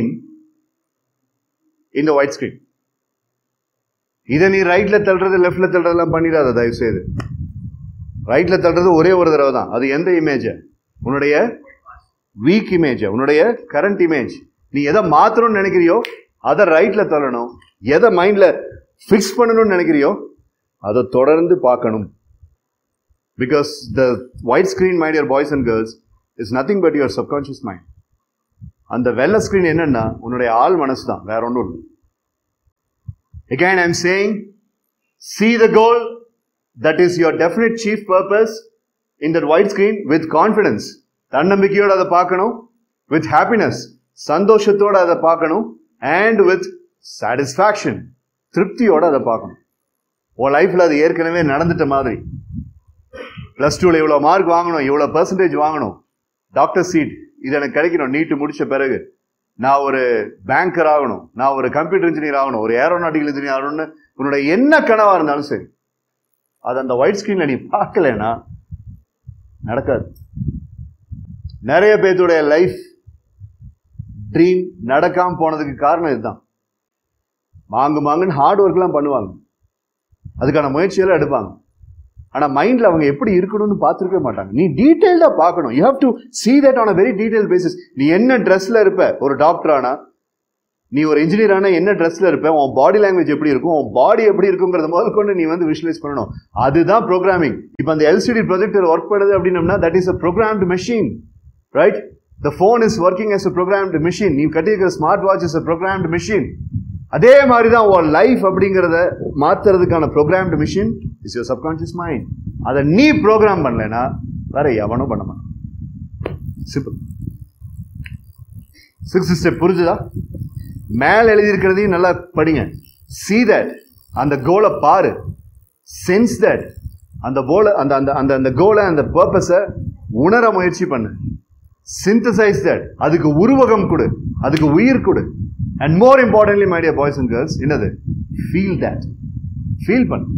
in the white screen இதை நீ ரைட்ல தள்ளுறது லெஃப்ட்ல தள்ளுறதெல்லாம் பண்ணிடாத தயவு செய்து ரைட்ல தள்ளுறது ஒரே ஒரு தடவை தான் அது எந்த இமேஜ் உன்னுடைய வீக் இமேஜ் உன்னுடைய கரண்ட் இமேஜ் நீ எதை மாத்தணும்னு நினைக்கிறியோ அதை ரைட்ல தள்ளணும் எதை மைண்ட்ல ஃபிக்ஸ் பண்ணணும்னு நினைக்கிறியோ அதை தொடர்ந்து பார்க்கணும் because the white screen mind your boys and girls is nothing but your subconscious mind அந்த வெள்ளை ஸ்கிரீன் என்னன்னா உன்னுடைய ஆள் மனசு தான் வேற ஒன்றும் இல்லை Again, I'm saying, see the goal that is your definite chief purpose in that white screen with confidence. தன்னம்பிக்கையோட அதை பார்க்கணும் வித் ஹாப்பினஸ் சந்தோஷத்தோட அதை பார்க்கணும் அண்ட் வித் சாட்டிஸ்ஃபேக்ஷன் திருப்தியோட அதை பார்க்கணும் உன் லைஃப்ல அது ஏற்கனவே நடந்துட்ட மாதிரி பிளஸ் டூல இவ்வளோ மார்க் வாங்கணும் இவ்வளோ பர்சன்டேஜ் வாங்கணும் டாக்டர் சீட் இது எனக்கு கிடைக்கணும் நீட்டு முடிச்ச பிறகு நான் ஒரு பேங்கர் ஆகணும் நான் ஒரு கம்ப்யூட்டர் இன்ஜினியர் ஆகணும் ஒரு ஏரோநாட்டிக்கல் இன்ஜினியர் ஆகணும்னு உன்னோட என்ன கனவா இருந்தாலும் சரி அது அந்த ஒயிட் ஸ்கிரீன்ல நீ பார்க்கலனா நடக்காது நிறைய பேர்த்துடைய லைஃப் ட்ரீம் நடக்காம போனதுக்கு காரணம் இதுதான் மாங்கு மாங்குன்னு ஹார்ட் ஒர்க்லாம் பண்ணுவாங்க அதுக்கான முயற்சியெல்லாம் எடுப்பாங்க ஆனா மைண்ட்ல அவங்க எப்படி இருக்கணும்னு பார்த்துருக்கவே மாட்டாங்க நீ டீடைல்டா பார்க்கணும் you have to see that on a very detailed basis நீ என்ன ட்ரெஸ்ல இருப்ப ஒரு டாக்டர் ஆனா நீ ஒரு இன்ஜினியர் ஆனா என்ன ட்ரெஸ்ல இருப்ப உன் பாடி லாங்குவேஜ் எப்படி இருக்கும் உன் பாடி எப்படி இருக்குங்கிறத முதல் கொண்டு நீ வந்து விஷுவலைஸ் பண்ணணும் அதுதான் ப்ரோக்ராமிங் இப்போ அந்த எல்சிடி ப்ரொஜெக்டர் ஒர்க் பண்ணுது அப்படின்னம்னா that is a programmed machine right the phone is working as a programmed machine நீ கட்டியிருக்கிற smart watch is a programmed machine அதே மாதிரி தான் உன் லைஃப் அப்படிங்கிறத மாத்துறதுக்கான programmed machine is your subconscious mind அதை நீ ப்ரோக்ராம் பண்ணலைன்னா வேற எவனும் பண்ண மாட்டான் சிம்பிள் சிக்ஸ் ஸ்டெப் புரிஞ்சுதா மேல எழுதியிருக்கிறதையும் நல்லா படிங்க see that அந்த கோலை பாரு சென்ஸ் தட் அந்த போல அந்த அந்த அந்த அந்த கோலை அந்த பர்பஸை உணர முயற்சி பண்ணு சிந்தசைஸ் தட் அதுக்கு உருவகம் கொடு அதுக்கு உயிர் கொடு and more importantly my dear boys and girls என்னது ஃபீல் தட் ஃபீல் பண்ணு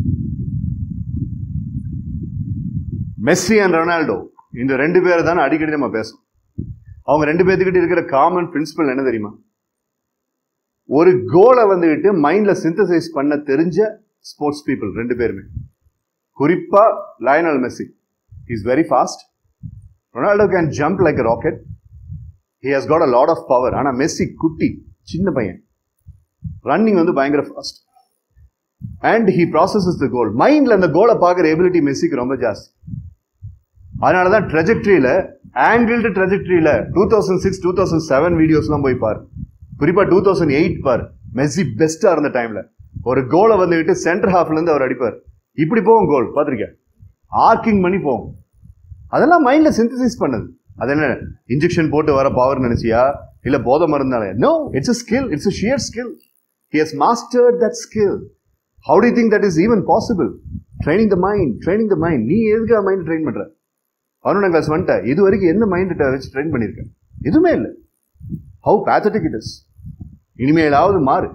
மெஸ்ஸி அண்ட் ரொனால்டோ இந்த ரெண்டு பேரை தான் அடிக்கடி நம்ம பேசுவோம் அவங்க ரெண்டு பேர்த்துக்கிட்ட இருக்கிற காமன் பிரின்சிபல் என்ன தெரியுமா ஒரு கோலை வந்துகிட்டு மைண்ட்ல சிந்தசைஸ் பண்ண தெரிஞ்ச ஸ்போர்ட்ஸ் பீப்புள் ரெண்டு பேருமே குறிப்பா Lionel Messi is very fast Ronaldo can jump like rocket he has got a lot of power ஆனா மெஸ்ஸி குட்டி சின்ன பையன் ரன்னிங் வந்து பயங்கர fast and he processes the goal மைண்ட்ல அந்த கோலை பார்க்குற எபிலிட்டி மெஸ்ஸிக்கு ரொம்ப ஜாஸ்தி அதனால தான் ட்ரெஜெக்டரியில ஆங்கிள்டு ட்ரெஜெக்டரியில two thousand six two thousand seven வீடியோஸ்லாம் போய் பாரு குறிப்பா டூ தௌசண்ட் எயிட் பார் மெஸ்ஸி பெஸ்டா இருந்த டைம்ல ஒரு கோலை வந்துகிட்டு சென்டர் ஹாஃப்ல இருந்து அவர் அடிப்பார் இப்படி போகும் கோல் பார்த்திருக்கேன் ஆர்க்கிங் பண்ணி போகும் அதெல்லாம் மைண்ட்ல சிந்தசைஸ் பண்ணது அது என்ன இன்ஜெக்ஷன் போட்டு வர பவர் நினைச்சியா இல்ல போதை மருந்தாலே no it's a skill it's a sheer skill he has mastered that skill how to think that is even possible training the mind training the mind நீ எதுக்கு மைண்ட் ட்ரெயின் பண்ற பதினொன்றாம் கிளாஸ் வந்துட்ட இது வரைக்கும் என்ன மைண்ட் வச்சு ட்ரெயின் பண்ணியிருக்க எதுவுமே இல்லை ஹவு பேத்தட்டிக் இட் இஸ் இனிமேலாவது மாறு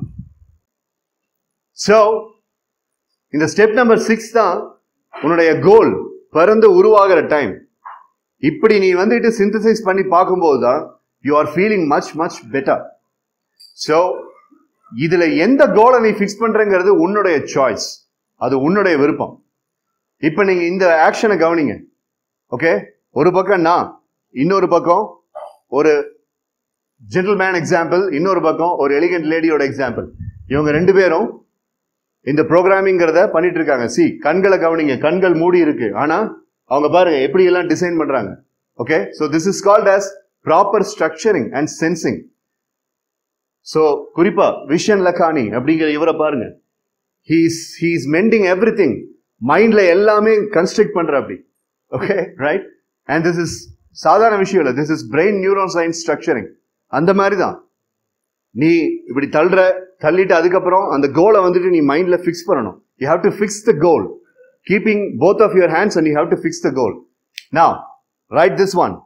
ஸோ இந்த ஸ்டெப் நம்பர் சிக்ஸ் தான் உன்னுடைய கோல் பிறந்து உருவாகிற டைம் இப்படி நீ வந்துட்டு சிந்தசைஸ் பண்ணி பார்க்கும்போது தான் you are feeling much much better so இதுல எந்த கோலை நீ ஃபிக்ஸ் பண்றங்கிறது உன்னுடைய சாய்ஸ் அது உன்னுடைய விருப்பம் இப்போ நீங்க இந்த ஆக்ஷனை கவனிங்க ஓகே ஒரு பக்கம் நான் இன்னொரு பக்கம் ஒரு ஜென்டில்மேன் எக்ஸாம்பிள் இன்னொரு பக்கம் ஒரு எலிகன்ட் லேடியோட எக்ஸாம்பிள் இவங்க ரெண்டு பேரும் இந்த ப்ரோக்ராமிங்கிறத பண்ணிட்டு இருக்காங்க சி கண்களை கவனிங்க கண்கள் மூடி இருக்கு ஆனா அவங்க பாருங்க எப்படி எல்லாம் டிசைன் பண்றாங்க okay so this is called as proper structuring and sensing so குறிப்பா விஷன் லக்கானி அப்படிங்கிற இவரை பாருங்க he's he's mending everything மைண்ட்ல எல்லாமே கன்ஸ்ட்ரக்ட் பண்ற அப்படி okay right and this is சாதாரண விஷயம் இல்லை this is brain neuroscience structuring அந்த மாதிரி தான் நீ இப்படி தள்ளுற தள்ளிட்டு அதுக்கப்புறம் அந்த கோலை வந்துட்டு நீ மைண்ட்ல ஃபிக்ஸ் பண்ணணும் you have to fix the goal keeping both of your hands and you have to fix the goal now right this one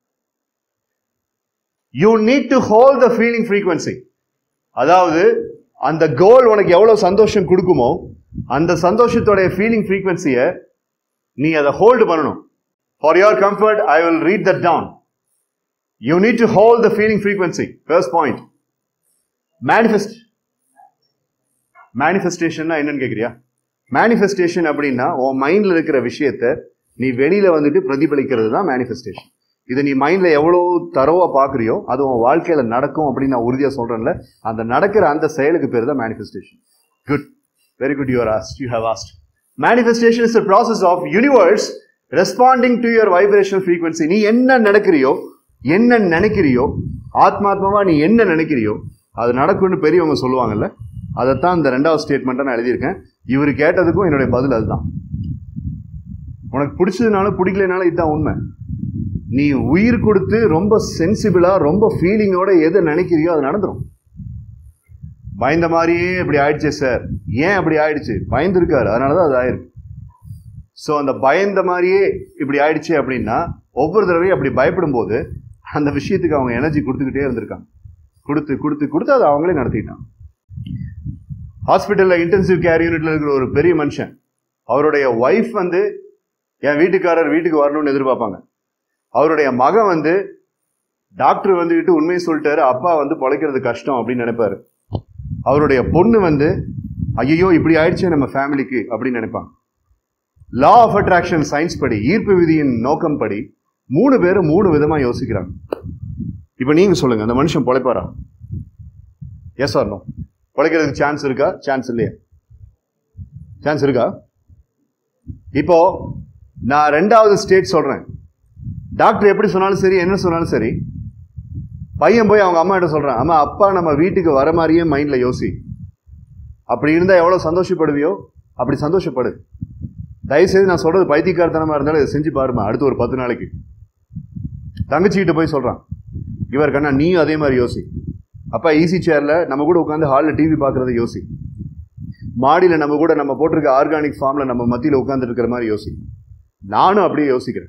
you need to hold the feeling frequency அதாவது அந்த கோல் உனக்கு எவ்வளவு சந்தோஷம் கொடுக்குமோ அந்த சந்தோஷத்தோடைய ஃபீலிங் ஃப்ரீக்வன்சியை நீ அதை ஹோல்டு பண்ணணும் for your comfort I will read that down you need to hold the feeling frequency first point manifest மேனிஃபெஸ்டேஷன்னா என்னன்னு கேட்குறியா மேனிஃபெஸ்டேஷன் அப்படின்னா உன் மைண்டில் இருக்கிற விஷயத்த நீ வெளியில வந்துட்டு பிரதிபலிக்கிறது தான் மேனிஃபெஸ்டேஷன் இதை நீ மைண்ட்ல எவ்வளோ தரவா பார்க்குறியோ அது உன் வாழ்க்கையில நடக்கும் அப்படின்னு நான் உறுதியாக சொல்றேன்ல அந்த நடக்கிற அந்த செயலுக்கு பேர் தான் manifestation good very good you are asked you how asked manifestation is the process of universe responding to your vibration frequency நீ என்ன நடக்கிறியோ என்ன நினைக்கிறியோ ஆத்மாத்மாவா நீ என்ன நினைக்கிறியோ அது நடக்கும்னு பெரியவங்க சொல்லுவாங்கல்ல அதைத்தான் இந்த ரெண்டாவது ஸ்டேட்மெண்ட்டை நான் எழுதியிருக்கேன் இவர் கேட்டதுக்கும் என்னுடைய பதில் அதுதான் உனக்கு பிடிச்சதுனாலும் பிடிக்கலனாலும் இதுதான் உண்மை நீ உயிர் கொடுத்து ரொம்ப சென்சிபிளா ரொம்ப ஃபீலிங்கோட எதை நினைக்கிறியோ அது நடந்துரும் பயந்த மாதிரியே இப்படி ஆயிடுச்சே சார் ஏன் அப்படி ஆயிடுச்சு பயந்துருக்காரு அதனால தான் அது ஆயிருக்கு ஸோ அந்த பயந்த மாதிரியே இப்படி ஆயிடுச்சு அப்படின்னா ஒவ்வொரு தடவையும் அப்படி பயப்படும் போது அந்த விஷயத்துக்கு அவங்க எனர்ஜி கொடுத்துக்கிட்டே இருந்திருக்காங்க கொடுத்து கொடுத்து கொடுத்து அதை அவங்களே நடத்திட்டாங்க ஹாஸ்பிட்டலில் இன்டென்சிவ் கேர் யூனிட்ல இருக்கிற ஒரு பெரிய மனுஷன் அவருடைய ஒய்ஃப் வந்து என் வீட்டுக்காரர் வீட்டுக்கு வரணும்னு எதிர்பார்ப்பாங்க அவருடைய மகன் வந்து டாக்டர் வந்துக்கிட்டு உண்மையை சொல்லிட்டாரு அப்பா வந்து பொழைக்கிறது கஷ்டம் அப்படின்னு நினைப்பாரு அவருடைய பொண்ணு வந்து ஐயோ இப்படி ஆயிடுச்சே நம்ம ஃபேமிலிக்கு அப்படின்னு நினைப்பாங்க லா ஆஃப் அட்ராக்ஷன் சயின்ஸ் படி ஈர்ப்பு விதியின் நோக்கம் படி மூணு பேரும் மூணு விதமா யோசிக்கிறாங்க இப்போ நீங்க சொல்லுங்க அந்த மனுஷன் பொழைப்பாரா எஸ் ஆர் நோ பொழைக்கிறதுக்கு சான்ஸ் இருக்கா சான்ஸ் இல்லையா சான்ஸ் இருக்கா இப்போ நான் ரெண்டாவது ஸ்டேட் சொல்றேன் டாக்டர் எப்படி சொன்னாலும் சரி என்ன சொன்னாலும் சரி பையன் போய் அவங்க அம்மா கிட்ட சொல்றான் அம்மா அப்பா நம்ம வீட்டுக்கு வர மாதிரியே மைண்ட்ல யோசி அப்படி இருந்தா எவ்வளவு சந்தோஷப்படுவியோ அப்படி சந்தோஷப்படு தயவுசெய்து நான் சொல்றது பைத்தியக்காரத்தனமா இருந்தாலும் இதை செஞ்சு பாருமா அடுத்து ஒரு பத்து நாளைக்கு தங்கச்சிக்கிட்ட போய் சொல்றான் இவர் கண்ணா நீயும் அதே மாதிரி யோசி அப்பா ஈஸி சேர்ல நம்ம கூட உட்காந்து ஹாலில் டிவி பார்க்கறத யோசி மாடியில் நம்ம கூட நம்ம போட்டிருக்க ஆர்கானிக் ஃபார்ம்ல நம்ம மத்தியில் உட்கார்ந்துட்டு இருக்கிற மாதிரி யோசி நானும் அப்படியே யோசிக்கிறேன்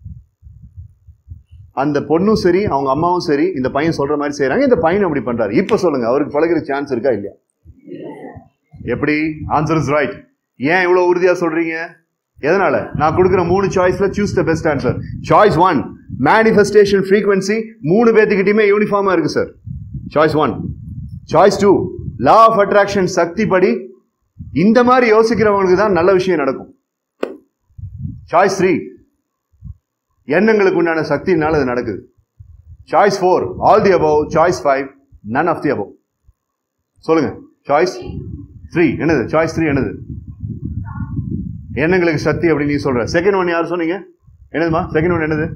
அந்த பொண்ணும் சரி அவங்க அம்மாவும் சரி இந்த பையன் சொல்ற மாதிரி செய்றாங்க இந்த பையன் அப்படி பண்றாரு இப்ப சொல்லுங்க அவருக்கு பழகிற சான்ஸ் இருக்கா இல்லையா எப்படி ஆன்சர் இஸ் ரைட் ஏன் இவ்வளவு உறுதியா சொல்றீங்க எதனால நான் கொடுக்குற மூணு சாய்ஸ்ல choose the best answer choice one manifestation frequency மூணு பேத்துக்கிட்டயுமே யூனிஃபார்மா இருக்கு sir choice one choice two law of attraction சக்தி படி இந்த மாதிரி யோசிக்கிறவங்களுக்கு தான் நல்ல விஷயம் நடக்கும் சாய்ஸ் த்ரீ எண்ணங்களுக்கு உண்டான சக்தினால அது நடக்குது choice four all the above choice five none of the above சொல்லுங்க சாய்ஸ் த்ரீ என்னது சாய்ஸ் த்ரீ என்னது எண்ணங்களுக்கு சக்தி அப்படின்னு நீ சொல்ற செகண்ட் ஒன் யார் சொன்னீங்க என்னதுமா செகண்ட் ஒன் என்னது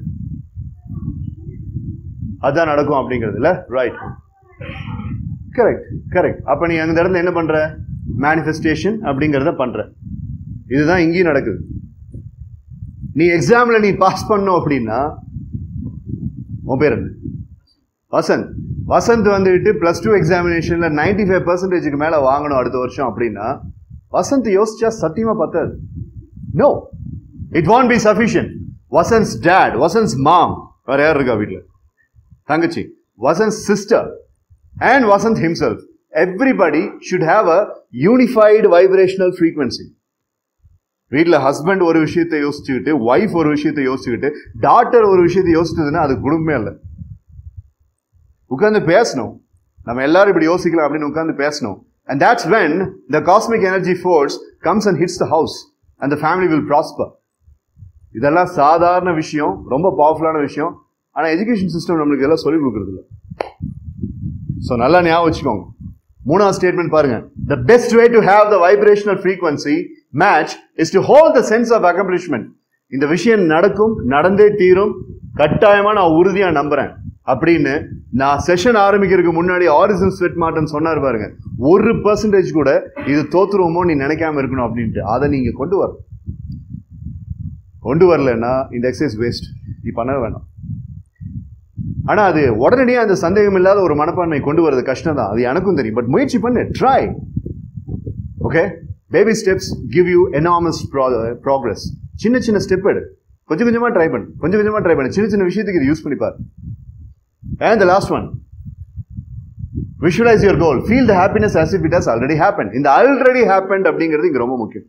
அதான் நடக்கும் அப்படிங்கிறது இல்ல ரைட் கரெக்ட் கரெக்ட் அப்ப நீ அந்த இடத்துல என்ன பண்ற மேனிஃபெஸ்டேஷன் அப்படிங்கிறத பண்ற இதுதான் இங்கேயும் நடக்குது நீ எக்ஸாம்ல நீ பாஸ் பண்ணும் அப்படின்னா உன் பேர் என்ன வசந்த் வசந்த் வந்துட்டு பிளஸ் டூ எக்ஸாமினேஷன்ல நைன்டி ஃபைவ் பர்சன்டேஜுக்கு மேல வாங்கணும் அடுத்த வருஷம் அப்படின்னா வசந்த் யோசிச்சா சத்தியமா பத்தாது no it won't be sufficient வசந்த்ஸ் டேட் வசந்த்ஸ் மாம் வேற யார் இருக்கா வீட்டில் தங்கச்சி Vasanth sister and Vasanth himself everybody should have a unified vibrational frequency வீட்டில் ஹஸ்பண்ட் ஒரு விஷயத்தை யோசிச்சுக்கிட்டு ஒய்ஃப் ஒரு விஷயத்தை யோசிச்சுக்கிட்டு டாட்டர் ஒரு விஷயத்தை யோசிச்சதுன்னா அது குடும்பமே இல்லை உட்கார்ந்து பேசணும் நம்ம எல்லாரும் இப்படி யோசிக்கலாம் அப்படின்னு உட்கார்ந்து பேசணும் and that's when the cosmic energy force comes and hits the house and the family will prosper இதெல்லாம் சாதாரண விஷயம் ரொம்ப பவர்ஃபுல்லான விஷயம் ஆனா எஜுகேஷன் சிஸ்டம் நம்மளுக்கு இதெல்லாம் சொல்லிக் கொடுக்கறது இல்லை ஸோ நல்லா ஞாபகம் வச்சுக்கோங்க மூணாவது ஸ்டேட்மெண்ட் பாருங்க the best way to have the vibrational frequency match is to hold the sense of accomplishment இந்த விஷயம் நடக்கும் நடந்தே தீரும் கட்டாயமா நான் உறுதியா நம்புறேன் அப்படின்னு நான் செஷன் ஆரம்பிக்கிறதுக்கு முன்னாடி ஆரிஜின் ஸ்வெட் மாட்டன் சொன்னார் பாருங்க ஒரு பர்சன்டேஜ் கூட இது தோத்துருவோமோ நீ நினைக்காம இருக்கணும் அப்படின்ட்டு அதை நீங்க கொண்டு வர கொண்டு வரலன்னா இந்த எக்ஸசைஸ் வேஸ்ட் நீ பண்ண வேணாம் ஆனா அது உடனடியே அந்த சந்தேகம் இல்லாத ஒரு மனப்பான்மை கொண்டு வரது கஷ்டம் தான் அது எனக்கும் தெரியும் பட் முயற்சி பண்ணு try okay baby steps give you enormous progress சின்ன சின்ன ஸ்டெப் எடு கொஞ்சம் கொஞ்சமா ட்ரை பண்ணு கொஞ்சம் கொஞ்சமா ட்ரை பண்ணு சின்ன சின்ன விஷயத்துக்கு இது யூஸ் பண்ணி பாரு and the last one visualise your goal feel the happiness as if it has already happened இந்த ஆல்ரெடி happened அப்படிங்கிறது இங்க ரொம்ப முக்கியம்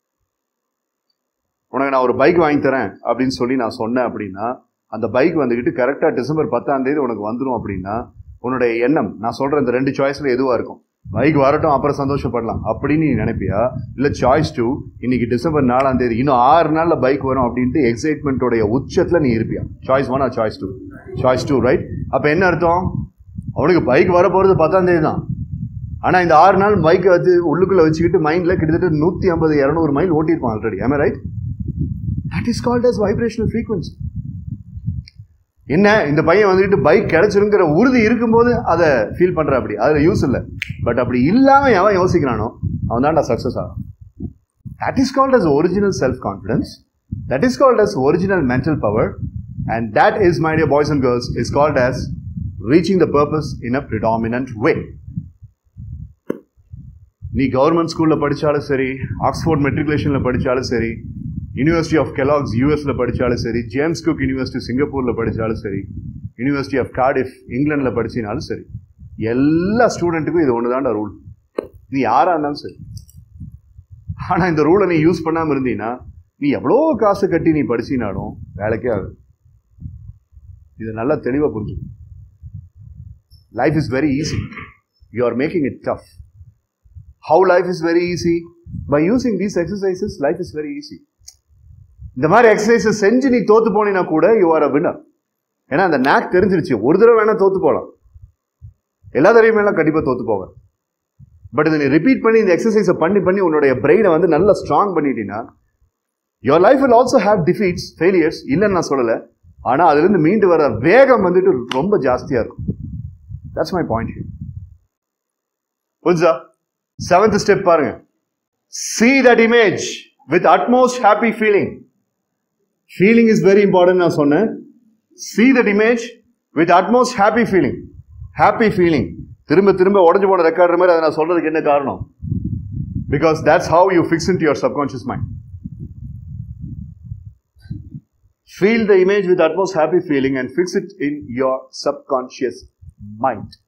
உனக்கு நான் ஒரு பைக் வாங்கி தரேன் அப்படின்னு சொல்லி நான் சொன்னேன் அப்படின்னா அந்த பைக் வந்துக்கிட்டு கரெக்டாக டிசம்பர் பத்தாம் தேதி உனக்கு வந்துடும் அப்படின்னா உன்னுடைய எண்ணம் நான் சொல்ற இந்த ரெண்டு சாய்ஸ்ல எதுவா இருக்கும் பைக் வரட்டும் அப்புறம் சந்தோஷப்படலாம் அப்படின்னு நீ நினைப்பியா இல்ல சாய்ஸ் டூ இன்னைக்கு டிசம்பர் நாலாம் தேதி இன்னும் ஆறு நாள்ல பைக் வரும் அப்படின்ட்டு எக்ஸைட்மெண்ட்டோடைய உச்சத்துல நீ இருப்பியா choice one or choice two choice two right அப்ப என்ன அர்த்தம் அவனுக்கு பைக் வர போறது பத்தாம் தேதி தான் ஆனா இந்த ஆறு நாள் பைக் வச்சு உள்ளுக்குள்ள வச்சுக்கிட்டு மைண்ட்ல கிட்டத்தட்ட நூத்தி ஐம்பது இரநூறு மைல் ஓட்டியிருப்பான் already am I right that is called as vibrational frequency என்ன இந்த பையன் வந்துட்டு பைக் கிடைச்சிருங்கிற உறுதி இருக்கும்போது அதை ஃபீல் பண்ற அப்படி அதுல யூஸ் இல்லை பட் அப்படி இல்லாம எவன் யோசிக்கிறானோ அவன் தான்டா சக்சஸ் ஆகும் that is called as original self confidence that is called as original mental power and that is my dear boys and girls is called as reaching the purpose in a predominant way நீ government ஸ்கூல்ல படிச்சாலும் சரி Oxford மெட்ரிகுலேஷன்ல படிச்சாலும் சரி university of Kellogg's யூஎஸ்ல படிச்சாலும் சரி James cook university சிங்கப்பூர்ல படிச்சாலும் சரி யூனிவர்சிட்டி ஆஃப் கார்டிஃப் இங்கிலாந்துல படிச்சினாலும் சரி எல்லா ஸ்டூடெண்ட்டுக்கும் இது ஒண்ணுதான்டா ரூல் நீ யாரா இருந்தாலும் சரி ஆனா இந்த ரூலை நீ யூஸ் பண்ணாம இருந்தீங்கன்னா நீ எவ்வளோ காசு கட்டி நீ படிச்சினாலும் வேலைக்கே ஆகுது இதை நல்லா தெளிவா புரிஞ்சுக்கணும் life is very easy you are making it tough how life is very easy by using these exercises life is very easy இந்த மாதிரி எக்ஸசைசஸ் செஞ்சு நீ தோத்து போனீங்கன்னா கூட யூ ஆர் அ வினர் ஏன்னா அந்த நேக் தெரிஞ்சிருச்சு ஒரு தடவை வேணா தோத்து போகலாம் எல்லா தடவையும் எல்லாம் கண்டிப்பா தோத்து போவேன் பட் இதை நீ ரிப்பீட் பண்ணி இந்த எக்ஸசைஸை பண்ணி பண்ணி உன்னுடைய பிரெயினை வந்து நல்லா ஸ்ட்ராங் பண்ணிட்டீங்கன்னா your life will also have defeats failures இல்லைன்னு நான் சொல்லலை ஆனால் அதுலேருந்து மீண்டு வர வேகம் வந்துட்டு ரொம்ப ஜாஸ்தியாக இருக்கும் தட்ஸ் மை பாயிண்ட் புரிஞ்சா செவன்த் ஸ்டெப் பாருங்க see that image with utmost happy feeling feeling is very important நான் சொன்னேன் see that image with utmost happy feeling happy feeling திரும்ப திரும்ப உடஞ்சு போன ரெக்கார்டு மாதிரி அதை நான் சொல்றதுக்கு என்ன காரணம் because that's how you fix into your subconscious mind feel the image with utmost happy feeling and fix it in your subconscious mind